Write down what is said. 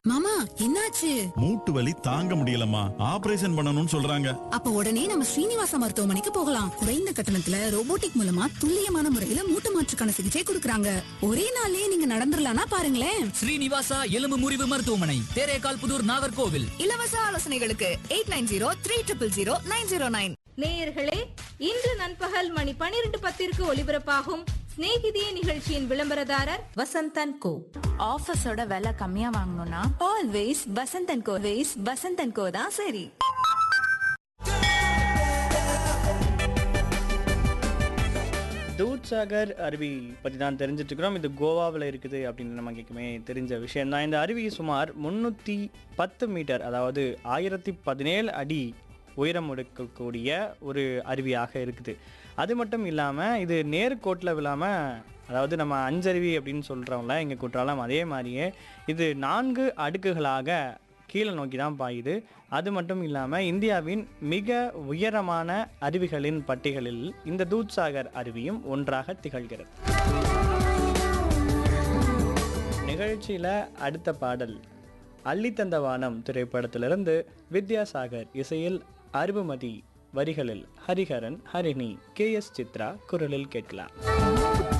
மாமா என்னாச்சு மூட்டு வலி தாங்க முடியலம்மா ஆபரேஷன் பண்ணணும்னு சொல்றாங்க அப்ப உடனே நம்ம ஸ்ரீனிவாசா மருத்துவமனைக்கு போகலாம் குறைந்த கட்டணத்துல ரோபோட்டிக் மூலமா துல்லியமான முறையில மூட்டு மாற்றுக்கான சிகிச்சை கொடுக்கறாங்க ஒரே நாள்லயே நீங்க நடந்துடலாம்னா பாருங்களேன் ஸ்ரீனிவாசா எலும்பு முறிவு மருத்துவமனை தேரேகால் புதூர் நாகர்கோவில் இலவச ஆலோசனைகளுக்கு eight nine zero three triple zero nine zero nine நேயர்களே இன்று நண்பகல் மணி பனிரெண்டு பத்திற்கு ஒலிபரப்பாகும் சிநேகிதியே நிகழ்ச்சியின் விளம்பரதாரர் வசந்தன் கோ ஆஃபீஸோட விலை கம்மியா வாங்கணும்னா ஆல்வேஸ் வசந்தன் கோ வேஸ் வசந்தன் கோ தான் சரி தூத் சாகர் அருவி பற்றி தான் தெரிஞ்சுட்டு இருக்கிறோம் இது கோவாவில் இருக்குது அப்படின்னு நமக்கு எப்பவுமே தெரிஞ்ச விஷயம் தான் இந்த அருவி சுமார் முந்நூற்றி பத்து மீட்டர் அதாவது ஆயிரத்தி பதினேழு அடி உயரம் எடுக்கக்கூடிய ஒரு அருவியாக இருக்குது அது மட்டும் இல்லாமல் இது நேர்கோட்டில் விழாமல் அதாவது நம்ம அஞ்சருவி அப்படின்னு சொல்கிறோம்ல எங்கள் குற்றாலம் அதே மாதிரியே இது நான்கு அடுக்குகளாக கீழே நோக்கி தான் பாயுது அது மட்டும் இல்லாமல் இந்தியாவின் மிக உயரமான அருவிகளின் பட்டியலில் இந்த தூத்சாகர் அருவியும் ஒன்றாக திகழ்கிறது நிகழ்ச்சியில் அடுத்த பாடல் அள்ளித்தந்த வானம் திரைப்படத்திலிருந்து வித்யாசாகர் இசையில் அருபுமதி வரிகளில் ஹரிஹரன் ஹரிணி கே எஸ் சித்ரா குரலில் கேட்கலாம்